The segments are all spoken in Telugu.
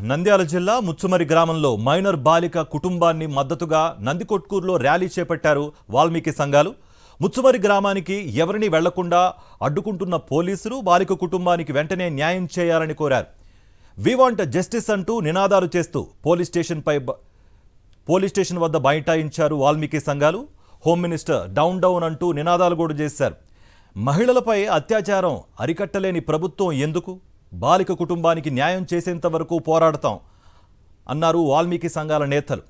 నంద్యాల జిల్లా ముచ్చుమరి గ్రామంలో మైనర్ బాలిక కుటుంబాన్ని మద్దతుగా నందికొట్కూరులో ర్యాలీ చేపట్టారు వాల్మీకి సంఘాలు ముచ్చుమరి గ్రామానికి ఎవరిని వెళ్లకుండా అడ్డుకుంటున్న పోలీసులు బాలిక కుటుంబానికి వెంటనే న్యాయం చేయాలని కోరారు వి వాంట్ జస్టిస్ అంటూ నినాదాలు చేస్తూ పోలీస్ స్టేషన్పై బ- పోలీస్ స్టేషన్ వద్ద బైఠాయించారు వాల్మీకి సంఘాలు హోమ్ మినిస్టర్ డౌన్ డౌన్ అంటూ నినాదాలు కూడా చేశారు మహిళలపై అత్యాచారం అరికట్టలేని ప్రభుత్వం ఎందుకు బాలిక కుటుంబానికి న్యాయం చేసేంత వరకు పోరాడతాం అన్నారు వాల్మీకి సంఘాల నేతలు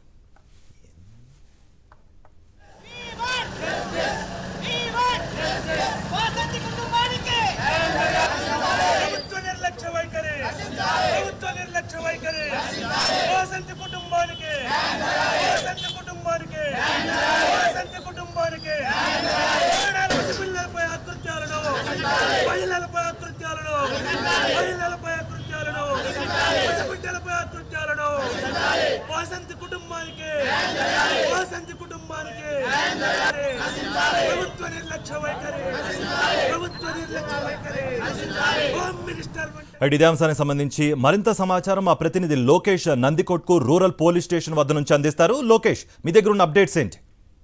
వాసంతి కుటుంబానికి ప్రభుత్వ నిర్లక్ష్య వైఖరి ప్రభుత్వ నిర్లక్ష్య వైఖరి వాసంతి కుటుంబానికి వాసంతి కుటుంబానికి వాసంతి కుటుంబానికి పసిపిల్లలపై అకృత్యాలను మహిళలపై అకృత్యాలను మహిళలపై అకృత్యాలను పసిబిడ్డలపై అకృత్యాలను వాసంతి కుటుంబానికి వాసంతి కుటుంబానికి ప్రభుత్వ నిర్లక్ష్య వైఖరి ప్రభుత్వ నిర్లక్ష్య వైఖరి హోమ్ మినిస్టర్ వంటి రైట్, ఇదే అంశానికి సంబంధించి మరింత సమాచారం మా ప్రతినిధి Lokesh Nandikotkur rural police station వద్ద నుంచి అందిస్తారు లోకేష్ మీ దగ్గర ఉన్న అప్డేట్స్ ఏంటి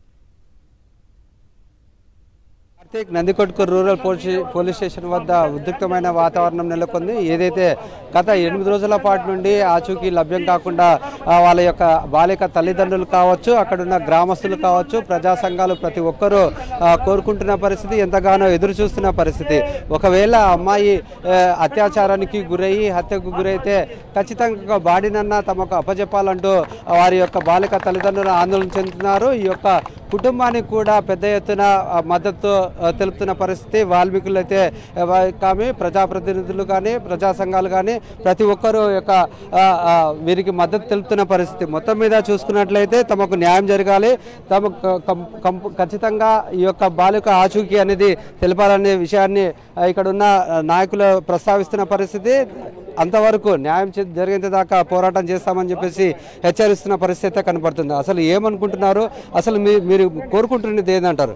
Karthik Nandikotkur rural police police station వద్ద ఉద్రిక్తమైన వాతావరణం నెలకొంది ఏదైతే గత ఎనిమిది రోజుల పాటు నుండి ఆచూకీ లభ్యం కాకుండా ఆ, వాళ్ళ యొక్క బాలిక తల్లిదండ్రులు కావచ్చు అక్కడున్న గ్రామస్తులు కావచ్చు ప్రజా సంఘాలు ప్రతి ఒక్కరూ ఆ, కోరుకుంటున్న పరిస్థితి ఎంతగానో ఎదురు చూస్తున్న పరిస్థితి ఒకవేళ ఆ అమ్మాయి ఆ, అత్యాచారానికి గురయ్యి హత్యకు గురైతే ఖచ్చితంగా బాడినన్నా తమకు అప్పచెప్పాలంటూ వారి యొక్క బాలిక తల్లిదండ్రులు ఆందోళన చెందుతున్నారు ఈ యొక్క కుటుంబానికి కూడా పెద్ద ఎత్తున ఆ, మద్దతు ఆ, తెలుపుతున్న పరిస్థితి వాల్మీకులు అయితే ఆ, వా- కానీ ప్రజాప్రతినిధులు కానీ ప్రజా సంఘాలు కానీ ప్రతి ఒక్కరూ ఈ యొక్క ఆ, ఆ, వీరికి మద్దతు తెలుపుతున్న పరిస్థితి మొత్తం మీద చూసుకున్నట్లయితే తమకు న్యాయం జరగాలి తమకు కం- కం- ఖచ్చితంగా ఈ యొక్క బాలిక ఆచూకీ అనేది తెలపాలనే విషయాన్ని ఆ, ఇక్కడ ఉన్న ఆ, నాయకులు ప్రస్తావిస్తున్న పరిస్థితి అంతవరకు న్యాయం చే- జరిగేంత దాకా పోరాటం చేస్తామని చెప్పేసి హెచ్చరిస్తున్న పరిస్థితి అయితే కనపడుతుంది అసలు ఏమనుకుంటున్నారు అసలు మీ- మీరు కోరుకుంటున్నది ఏంటంటారు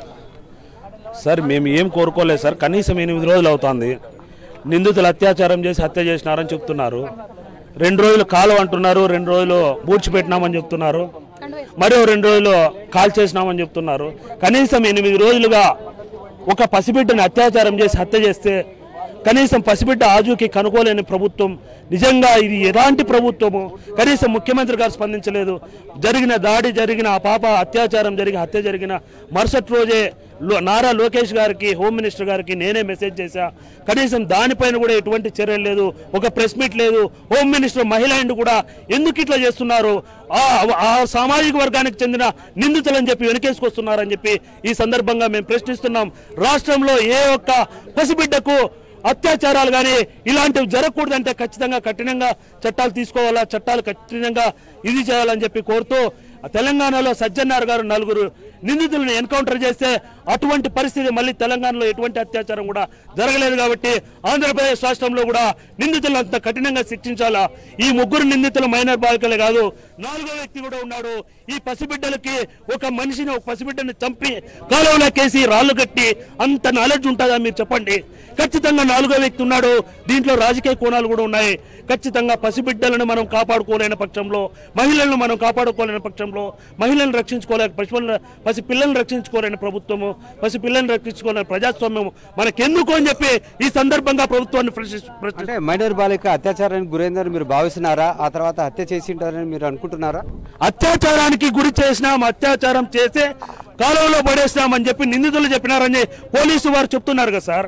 సార్ మేము ఏం కోరుకోలేదు సార్ కనీసం ఎనిమిది రోజులు అవుతుంది నిందితులు అత్యాచారం చేసి హత్య చేసినారని చెప్తున్నారు రెండు రోజులు కాలు అంటున్నారు రెండు రోజులు పూడ్చిపెట్టినామని చెప్తున్నారు మరో రెండు రోజులు కాల్ చేసినామని చెప్తున్నారు కనీసం ఎనిమిది రోజులుగా ఒక పసిబిడ్డని అత్యాచారం చేసి హత్య చేస్తే కనీసం పసిబిడ్డ ఆజుకి కనుకోలేని ప్రభుత్వం నిజంగా ఇది ఎలాంటి ప్రభుత్వము కనీసం ముఖ్యమంత్రి గారు స్పందించలేదు జరిగిన దాడి జరిగిన ఆ పాప అత్యాచారం జరిగి హత్య జరిగిన మరుసటి రోజే లో- నారా లోకేష్ గారికి హోమ్ మినిస్టర్ గారికి నేనే మెసేజ్ చేశా కనీసం దానిపైన కూడా ఎటువంటి చర్యలు లేదు ఒక ప్రెస్ మీట్ లేదు హోమ్ మినిస్టర్ మహిళ అండ్ కూడా ఎందుకు ఇట్లా చేస్తున్నారు ఆ- ఆ సామాజిక వర్గానికి చెందిన నిందితులని చెప్పి వెనకేసుకొస్తున్నారని చెప్పి ఈ సందర్భంగా మేము ప్రశ్నిస్తున్నాం రాష్ట్రంలో ఏ ఒక్క పసిబిడ్డకు అత్యాచారాలు కానీ ఇలాంటివి జరగకూడదంటే ఖచ్చితంగా కఠినంగా చట్టాలు తీసుకోవాలా చట్టాలు కఠినంగా ఇది చేయాలని చెప్పి కోరుతూ తెలంగాణలో సజ్జన్నార్ గారు నలుగురు నిందితులను ఎన్కౌంటర్ చేస్తే అటువంటి పరిస్థితి మళ్ళీ తెలంగాణలో ఎటువంటి అత్యాచారం కూడా జరగలేదు కాబట్టి ఆంధ్రప్రదేశ్ రాష్ట్రంలో కూడా నిందితులను అంత కఠినంగా శిక్షించాలా ఈ ముగ్గురు నిందితులు మైనర్ బాలికలే కాదు నాలుగో వ్యక్తి కూడా ఉన్నాడు ఈ పసిబిడ్డలకి ఒక మనిషిని ఒక పసిబిడ్డని చంపి కాలువలో కేసి రాళ్ళు కట్టి అంత నాలెడ్జ్ ఉంటుందా మీరు చెప్పండి ఖచ్చితంగా నాలుగో వ్యక్తి ఉన్నాడు దీంట్లో రాజకీయ కోణాలు కూడా ఉన్నాయి ఖచ్చితంగా పసిబిడ్డలను మనం కాపాడుకోలేని పక్షంలో మహిళలను మనం కాపాడుకోలేని పక్షంలో మహిళలను రక్షించుకోలేక పసిపిల్లల పసి పిల్లల్ని రక్షించుకోలేని ప్రభుత్వము పసి పిల్లల్ని రక్షించుకోలేని ప్రజాస్వామ్యము మనకెందుకు అని చెప్పి ఈ సందర్భంగా ప్రభుత్వాన్ని ప్రశ్నిస్తు ప్రశ్నిస్తు- అంటే మైనర్ బాలిక అత్యాచారానికి గురైందని మీరు భావిస్తున్నారా ఆ తర్వాత హత్య చేసి ఉంటారని మీరు అనుకుంటున్నారా అత్యాచారానికి గురి చేసినాం అత్యాచారం చేస్తే కాలువలో పడేసినామని చెప్పి నిందితులు చెప్పినారని పోలీసు వారు చెప్తున్నారు కదా సార్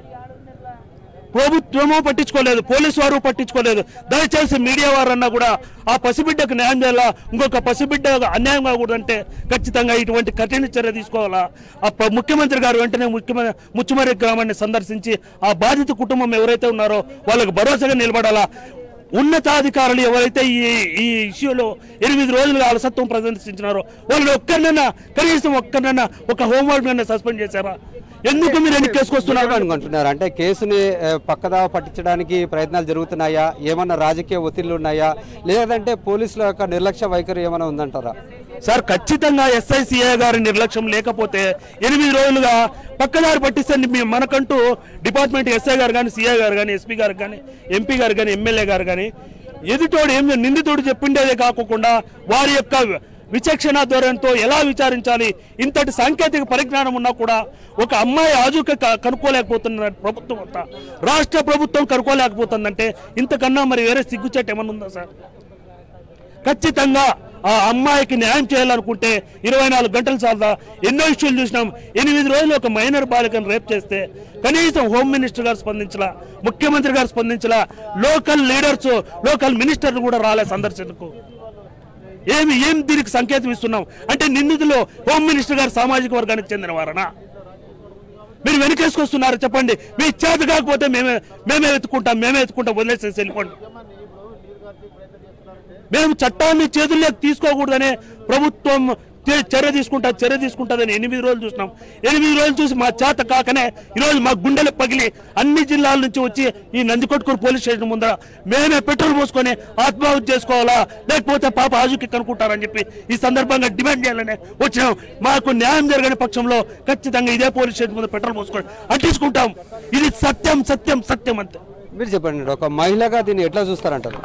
ప్రభుత్వము పట్టించుకోలేదు పోలీసు వారు పట్టించుకోలేదు దయచేసి మీడియా వారన్నా కూడా ఆ పసిబిడ్డకు న్యాయం చేయాలా ఇంకొక పసిబిడ్డ అన్యాయం కాకూడదంటే ఖచ్చితంగా ఇటువంటి కఠిన చర్య తీసుకోవాలా ఆ ప్ర- ముఖ్యమంత్రి గారు వెంటనే ముఖ్యమంత్రి ముచ్చుమరి గ్రామాన్ని సందర్శించి ఆ బాధిత కుటుంబం ఎవరైతే ఉన్నారో వాళ్ళకు భరోసాగా నిలబడాలా ఉన్నతాధికారులు ఎవరైతే ఈ ఈ ఇష్యూలో ఎనిమిది రోజులుగా అలసత్వం ప్రదర్శించినారో వాళ్ళు ఒక్కరినైనా కనీసం ఒక్కరినైనా ఒక హోంవర్క్ నైనా సస్పెండ్ చేశారా ఎందుకు మీరు ఎన్నికేసుకొస్తున్నారు అనుకుంటున్నారు అంటే కేసుని ఆ, పక్కదావ పట్టించడానికి ప్రయత్నాలు జరుగుతున్నాయా ఏమన్నా రాజకీయ ఒత్తిళ్లు ఉన్నాయా లేదంటే పోలీసుల యొక్క నిర్లక్ష్య వైఖరి ఏమైనా ఉందంటారా సార్ ఖచ్చితంగా ఎస్ఐసిఐ గారి నిర్లక్ష్యం లేకపోతే ఎనిమిది రోజులుగా పక్కదారి పట్టిస్తే మీ- మనకంటూ డిపార్ట్మెంట్ ఎస్ఐ గారు కానీ సిఐ గారు కానీ ఎస్పీ గారు కానీ ఎంపీ గారు కానీ ఎమ్మెల్యే గారు కానీ ఎదుటోడు ఏం నిందితుడు చెప్పిండేదే కాకుండా వారి యొక్క విచక్షణ ధోరణితో ఎలా విచారించాలి ఇంతటి సాంకేతిక పరిజ్ఞానం ఉన్నా కూడా ఒక అమ్మాయి ఆజుక క- కనుక్కోలేకపోతున్న ప్రభుత్వం అంతా రాష్ట్ర ప్రభుత్వం కనుక్కోలేకపోతుందంటే ఇంతకన్నా మరి వేరే సిగ్గుచేట ఏమన్నా ఉందా సార్ ఖచ్చితంగా ఆ అమ్మాయికి న్యాయం చేయాలనుకుంటే ఇరవై నాలుగు గంటలు చాలదా ఎన్నో ఇష్యూలు చూసినాం ఎనిమిది రోజులు ఒక మైనర్ బాలికను రేప్ చేస్తే కనీసం హోమ్ మినిస్టర్ గారు స్పందించలా ముఖ్యమంత్రి గారు స్పందించలా లోకల్ లీడర్స్ లోకల్ మినిస్టర్లు కూడా రాలే సందర్శనకు ఏమి ఏం దీనికి సంకేతం ఇస్తున్నాం అంటే నిందితులు హోమ్ మినిస్టర్ గారు సామాజిక వర్గానికి చెందిన వారనా మీరు వెనకేసుకొస్తున్నారు చెప్పండి మీ చేత కాకపోతే మేమే మేమే ఎత్తుకుంటాం మేమే ఎత్తుకుంటాం వదిలేసేసి వెళ్ళిపోండి మేము చట్టాన్ని చేతుల్లోకి తీసుకోకూడదనే ప్రభుత్వం చే- చర్య తీసుకుంటా చర్య తీసుకుంటుందని ఎనిమిది రోజులు చూసినాం ఎనిమిది రోజులు చూసి మా చేత కాకనే ఈరోజు మా గుండెలు పగిలి అన్ని జిల్లాల నుంచి వచ్చి ఈ నందికొట్కూరు పోలీస్ స్టేషన్ ముందర మేమే పెట్రోల్ పోసుకొని ఆత్మాహుతి చేసుకోవాలా లేకపోతే పాప ఆజుకి కనుక్కుంటారని చెప్పి ఈ సందర్భంగా డిమాండ్ చేయాలని వచ్చినాం మాకు న్యాయం జరగని పక్షంలో ఖచ్చితంగా ఇదే పోలీస్ స్టేషన్ ముందు పెట్రోల్ పోసుకొని అంటించుకుంటాం ఇది సత్యం సత్యం సత్యం అంతే మీరు చెప్పండి ఒక మహిళగా దీన్ని ఎట్లా చూస్తారంటారు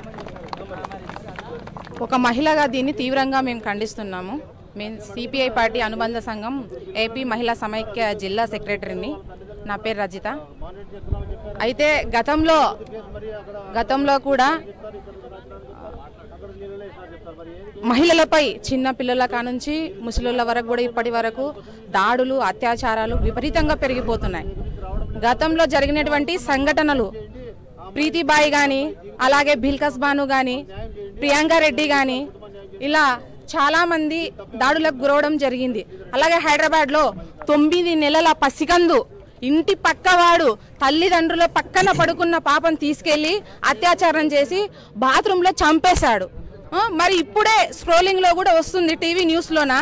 ఒక మహిళగా దీన్ని తీవ్రంగా మేము ఖండిస్తున్నాము మేము సిపిఐ పార్టీ అనుబంధ సంఘం ఏపీ మహిళా సమైక్య జిల్లా సెక్రటరీని నా పేరు రజిత అయితే గతంలో గతంలో కూడా మహిళలపై చిన్న పిల్లల కానుంచి ముసలిళ్ళ వరకు కూడా ఇప్పటి వరకు దాడులు అత్యాచారాలు విపరీతంగా పెరిగిపోతున్నాయి గతంలో జరిగినటువంటి సంఘటనలు ప్రీతిబాయి కానీ అలాగే బిల్కస్ బాను కానీ ప్రియాంక రెడ్డి కానీ ఇలా చాలా మంది దాడులకు గురవడం జరిగింది అలాగే హైదరాబాద్లో తొమ్మిది నెలల పసికందు ఇంటి పక్కవాడు తల్లిదండ్రుల పక్కన పడుకున్న పాపను తీసుకెళ్లి అత్యాచారం చేసి బాత్రూంలో చంపేశాడు ఆ, మరి ఇప్పుడే స్క్రోలింగ్ లో కూడా వస్తుంది టీవీ న్యూస్ లోన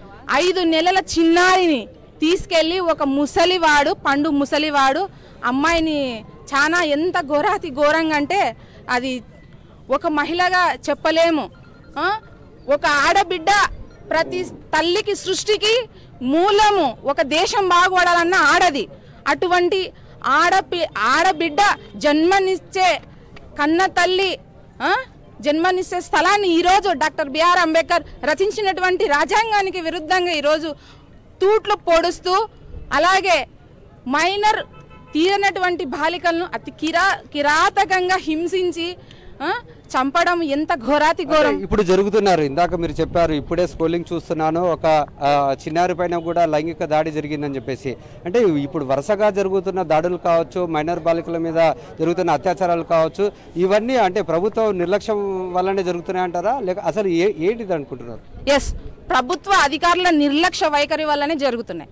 ఐదు నెలల చిన్నారిని తీసుకెళ్లి ఒక ముసలివాడు పండు ముసలివాడు అమ్మాయిని చాలా ఎంత ఘోరాతి ఘోరంగా అంటే అది ఒక మహిళగా చెప్పలేము ఆ? ఒక ఆడబిడ్డ ప్రతి తల్లికి సృష్టికి మూలము ఒక దేశం బాగుపడాలన్న ఆడది అటువంటి ఆడపి ఆడబిడ్డ జన్మనిచ్చే కన్న తల్లి ఆ? జన్మనిచ్చే స్థలాన్ని ఈరోజు డాక్టర్ బిఆర్ అంబేద్కర్ రచించినటువంటి రాజ్యాంగానికి విరుద్ధంగా ఈరోజు తూట్లు పొడుస్తూ అలాగే మైనర్ తీరనటువంటి బాలికలను అతి కిరా కిరాతకంగా హింసించి ఆ, చంపడం ఎంత ఘోరాతి ఘోరం ఇప్పుడు జరుగుతున్నారు ఇందాక మీరు చెప్పారు ఇప్పుడే స్క్రోలింగ్ చూస్తున్నాను ఒక ఆ, చిన్నారి పైన కూడా లైంగిక దాడి జరిగిందని చెప్పేసి అంటే ఇప్పుడు వరుసగా జరుగుతున్న దాడులు కావచ్చు మైనర్ బాలికల మీద జరుగుతున్న అత్యాచారాలు కావచ్చు ఇవన్నీ అంటే ప్రభుత్వం నిర్లక్ష్యం వల్లనే జరుగుతున్నాయంటారా లేక అసలు ఏ ఏంటిది అనుకుంటున్నారు ఎస్ ప్రభుత్వ అధికారుల నిర్లక్ష్య వైఖరి వల్లనే జరుగుతున్నాయి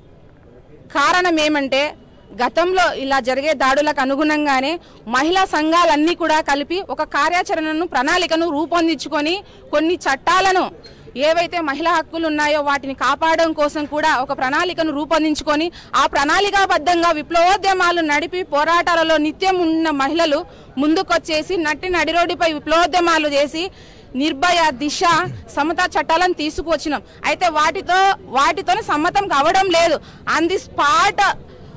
కారణం ఏమంటే గతంలో ఇలా జరిగే దాడులకు అనుగుణంగానే మహిళా సంఘాలన్నీ కూడా కలిపి ఒక కార్యాచరణను ప్రణాళికను రూపొందించుకొని కొన్ని చట్టాలను ఏవైతే మహిళా హక్కులు ఉన్నాయో వాటిని కాపాడడం కోసం కూడా ఒక ప్రణాళికను రూపొందించుకొని ఆ ప్రణాళికాబద్ధంగా విప్లవోద్యమాలు నడిపి పోరాటాలలో నిత్యం ఉన్న మహిళలు ముందుకొచ్చేసి నట్టి నడిరోడ్డుపై విప్లవోద్యమాలు చేసి నిర్భయ దిశ సమతా చట్టాలను తీసుకువచ్చినాం అయితే వాటితో వాటితో సమ్మతం కావడం లేదు ఆన్ ది స్పాట్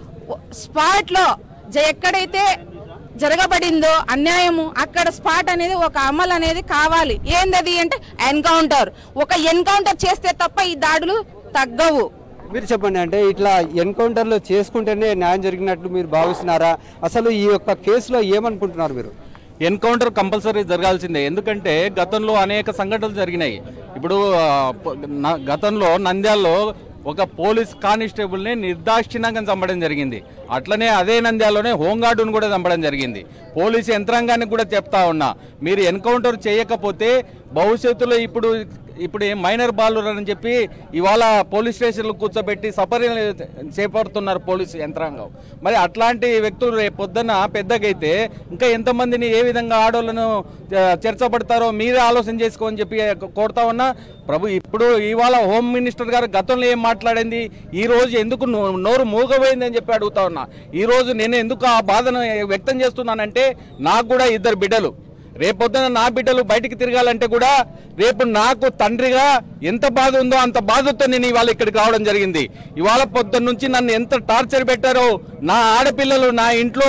స్పాట్ లో జ- ఎక్కడైతే జరగబడిందో అన్యాయము అక్కడ స్పాట్ అనేది ఒక అమలు అనేది కావాలి ఏందది అంటే ఎన్కౌంటర్ ఒక ఎన్కౌంటర్ చేస్తే తప్ప ఈ దాడులు తగ్గవు మీరు చెప్పండి అంటే ఇట్లా ఎన్కౌంటర్లు చేసుకుంటేనే న్యాయం జరిగినట్లు మీరు భావిస్తున్నారా అసలు ఈ యొక్క కేసులో ఏమనుకుంటున్నారు మీరు ఎన్కౌంటర్ కంపల్సరీ జరగాల్సిందే ఎందుకంటే గతంలో అనేక సంఘటనలు జరిగినాయి ఇప్పుడు ఆ, ప- న- గతంలో నంద్యాలలో ఒక పోలీస్ కానిస్టేబుల్ని నిర్దాక్షిణ్యంగా చంపడం జరిగింది అట్లనే అదే నంద్యాలలోనే హోంగార్డును కూడా చంపడం జరిగింది పోలీసు యంత్రాంగానికి కూడా చెప్తా ఉన్నా మీరు ఎన్కౌంటర్ చేయకపోతే భవిష్యత్తులో ఇప్పుడు ఇప్పుడు ఏం మైనర్ బాలురని చెప్పి ఇవాళ పోలీస్ స్టేషన్లో కూర్చోబెట్టి సపర్యలు చేపడుతున్నారు పోలీసు యంత్రాంగం మరి అట్లాంటి వ్యక్తులు రేపు పొద్దున్న పెద్దగైతే ఇంకా ఎంతమందిని ఏ విధంగా ఆడోళ్ళను ఆ, చర్చబడతారో మీరే ఆలోచన చేసుకోని చెప్పి కోరుతా ఉన్నా ప్రభు ఇప్పుడు ఇవాళ హోమ్ మినిస్టర్ గారు గతంలో ఏం మాట్లాడింది ఈ రోజు ఎందుకు నో- నోరు మూగపోయింది అని చెప్పి అడుగుతా ఉన్నా ఈ రోజు నేను ఎందుకు ఆ బాధను వ్యక్తం చేస్తున్నానంటే నాకు కూడా ఇద్దరు బిడ్డలు రేపొద్దున నా బిడ్డలు బయటికి తిరగాలంటే కూడా రేపు నాకు తండ్రిగా ఎంత బాధ ఉందో అంత బాధతో నేను ఇవాళ ఇక్కడికి రావడం జరిగింది ఇవాళ పొద్దున్న నుంచి నన్ను ఎంత టార్చర్ పెట్టారో నా ఆడపిల్లలు నా ఇంట్లో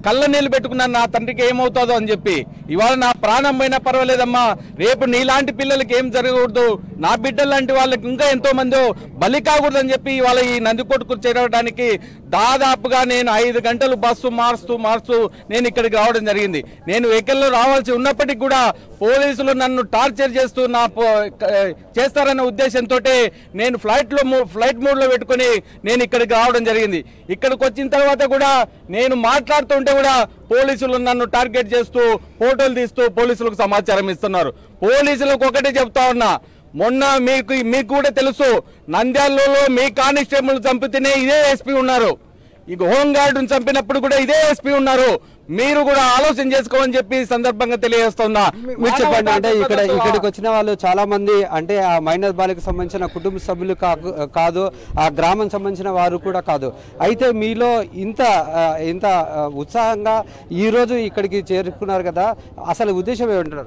కళ్ళ నీళ్ళు పెట్టుకున్నాను నా తండ్రికి ఏమవుతుందో అని చెప్పి ఇవాళ నా ప్రాణం పోయినా పర్వాలేదమ్మా రేపు నీలాంటి పిల్లలకి ఏం జరగకూడదు నా బిడ్డలు లాంటి వాళ్ళకి ఇంకా ఎంతో మంది బలి కాకూడదని చెప్పి ఇవాళ ఈ నందికొట్టుకు చేరడానికి దాదాపుగా నేను ఐదు గంటలు బస్సు మారుస్తూ మారుస్తూ నేను ఇక్కడికి రావడం జరిగింది నేను వెహికల్లో రావాల్సి ఉన్నప్పటికీ కూడా పోలీసులు నన్ను టార్చర్ చేస్తూ నా పో- క- చేస్తారన్న ఉద్దేశంతో నేను ఫ్లైట్లో మూ- ఫ్లైట్ మోడ్లో పెట్టుకొని నేను ఇక్కడికి రావడం జరిగింది ఇక్కడికి వచ్చిన తర్వాత కూడా నేను మాట్లాడుతుంటే కూడా పోలీసులు నన్ను టార్గెట్ చేస్తూ ఫోటోలు తీస్తూ పోలీసులకు సమాచారం ఇస్తున్నారు పోలీసులకు ఒకటే చెప్తా ఉన్నా మొన్న మీకు మీకు కూడా తెలుసు నంద్యాలలో మీ కానిస్టేబుల్ చంపితేనే ఇదే ఎస్పీ ఉన్నారు ఇక హోంగార్డును చంపినప్పుడు కూడా ఇదే ఎస్పీ ఉన్నారు మీరు కూడా ఆలోచన చేసుకోమని చెప్పి ఈ సందర్భంగా తెలియజేస్తున్నా మీరు చెప్పండి అంటే ఇక్కడ ఇక్కడికి వచ్చిన వాళ్ళు చాలా మంది అంటే ఆ మైనర్ బాలికకు సంబంధించిన కుటుంబ సభ్యులు కాకు- కాదు ఆ గ్రామం సంబంధించిన వారు కూడా కాదు అయితే మీలో ఇంత ఆ, ఇంత ఆ, ఉత్సాహంగా ఈ రోజు ఇక్కడికి చేరుకున్నారు కదా అసలు ఉద్దేశం ఏమంటారు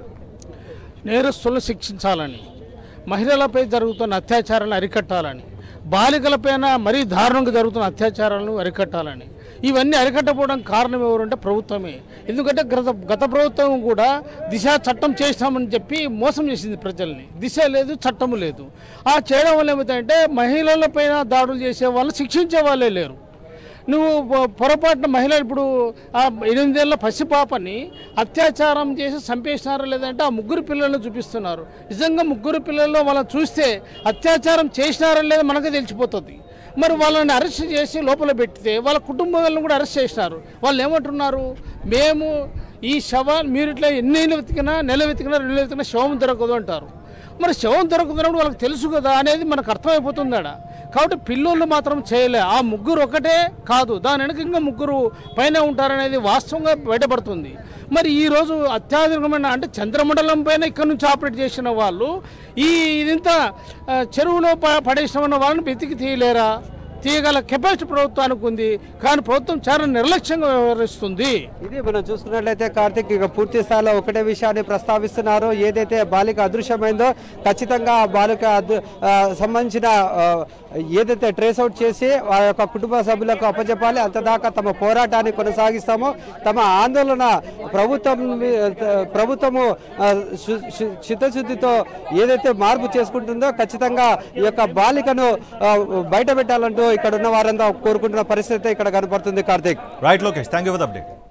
నేరస్తులను శిక్షించాలని మహిళలపై జరుగుతున్న అత్యాచారాలను అరికట్టాలని బాలికలపైన మరీ దారుణంగా జరుగుతున్న అత్యాచారాలను అరికట్టాలని ఇవన్నీ అరికట్టకపోవడం కారణం ఎవరంటే ప్రభుత్వమే ఎందుకంటే గత గత ప్రభుత్వం కూడా దిశ చట్టం చేస్తామని చెప్పి మోసం చేసింది ప్రజల్ని దిశ లేదు చట్టము లేదు ఆ చేయడం వల్ల ఏమవుతాయంటే మహిళలపైన దాడులు చేసే వాళ్ళు శిక్షించే వాళ్ళే లేరు నువ్వు పొ- పొరపాటున మహిళ ఇప్పుడు ఆ ఎనిమిదేళ్ల పసిపాపని అత్యాచారం చేసి చంపేసినారా లేదంటే ఆ ముగ్గురు పిల్లల్ని చూపిస్తున్నారు నిజంగా ముగ్గురు పిల్లల్లో వాళ్ళని చూస్తే అత్యాచారం చేసినారా లేదా మనకు తెలిసిపోతుంది మరి వాళ్ళని అరెస్ట్ చేసి లోపల పెట్టితే వాళ్ళ కుటుంబాలను కూడా అరెస్ట్ చేసినారు వాళ్ళు ఏమంటున్నారు మేము ఈ శవాన్ని మీరు ఇట్లా ఎన్ని నెలలు వెతికినా నెల వెతికినా రెండు నెలలు వెతికినా శవం దొరకదు అంటారు మరి శవం దొరుకుతున్నప్పుడు వాళ్ళకి తెలుసు కదా అనేది మనకు అర్థమైపోతుందాడ కాబట్టి పిల్లోళ్ళు మాత్రం చేయలే ఆ ముగ్గురు ఒకటే కాదు దాని వెనక ఇంకా ముగ్గురు పైన ఉంటారనేది వాస్తవంగా బయటపడుతుంది మరి ఈ రోజు అత్యాధునికమైన అంటే చంద్రమండలం పైన ఇక్కడ నుంచి ఆపరేట్ చేసిన వాళ్ళు ఈ ఇదింత ఆ, చెరువులో ప- పడేసిన వాళ్ళని వెతికి తీయలేరా తీయగల కెపాసిటీ ప్రభుత్వానికి ఉంది కానీ ప్రభుత్వం చాలా నిర్లక్ష్యంగా వ్యవహరిస్తుంది ఇది మనం చూసుకున్నట్లయితే కార్తిక్ ఇక పూర్తి స్థాయిలో ఒకటే విషయాన్ని ప్రస్తావిస్తున్నారు ఏదైతే బాలిక అదృశ్యమైందో ఖచ్చితంగా ఆ బాలిక అదృ- ఆ, సంబంధించిన ఆ, ఏదైతే ట్రేస్ అవుట్ చేసి ఆ యొక్క కుటుంబ సభ్యులకు అప్పచెప్పాలి అంతదాకా తమ పోరాటాన్ని కొనసాగిస్తామో తమ ఆందోళన ప్రభుత్వం మీ- ప్రభుత్వము ఆ, శు- శు- చిత్తశుద్ధితో ఏదైతే మార్పు చేసుకుంటుందో ఖచ్చితంగా ఈ యొక్క బాలికను ఆ, బయట పెట్టాలంటూ ఇక్కడ ఉన్న వారంతా కోరుకుంటున్న పరిస్థితి ఇక్కడ కనపడుతుంది Karthik right Lokesh thank you for the update